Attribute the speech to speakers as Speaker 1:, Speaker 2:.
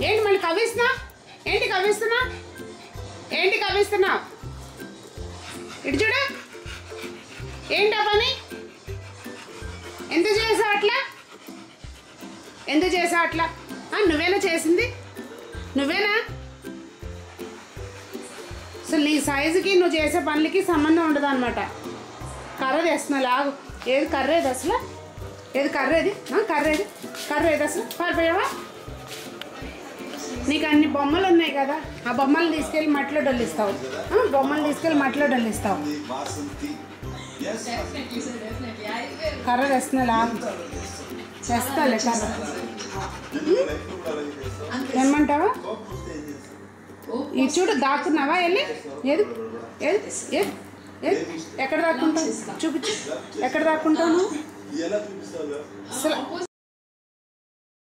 Speaker 1: ఏంటి మళ్ళీ కవ్విస్తున్నా ఏంటి కవ్విస్తున్నా ఏంటి కవ్విస్తున్నా ఇటు చూడు ఏంటా పని ఎందుకు చేసావు అట్లా ఎందుకు చేసావు అట్లా ఆ, నువ్వేనా చేసింది నువ్వేనా అసలు నీ సైజుకి నువ్వు చేసే పనులకి సంబంధం ఉండదు అనమాట కర్ర తెస్తున్నా లాగు ఏది కర్ర ఏది అసలు ఏది కర్ర ఏది ఆ, కర్ర ఏది కర్ర ఏది అసలు పారిపోయావా నీకు అన్ని బొమ్మలు ఉన్నాయి కదా ఆ బొమ్మలు తీసుకెళ్ళి మట్టిలో డొల్లిస్తావు ఆ, బొమ్మలు తీసుకెళ్ళి మట్టిలో డొల్లిస్తావు
Speaker 2: Vasanti. Yes.
Speaker 3: Definitely, sir, definitely. I will.
Speaker 1: కర్ర తెస్తున్నా లాగు చేస్తాలే కర్ర ఏమంటావా ఇది చూడు దాక్కున్నావా వెళ్ళి ఏది ఏది ఏది ఏది ఎక్కడ దాక్కుంటావు చూపించు ఎక్కడ దాక్కుంటావు నువ్వు
Speaker 2: ఎలా చూపిస్తావు
Speaker 1: అసలు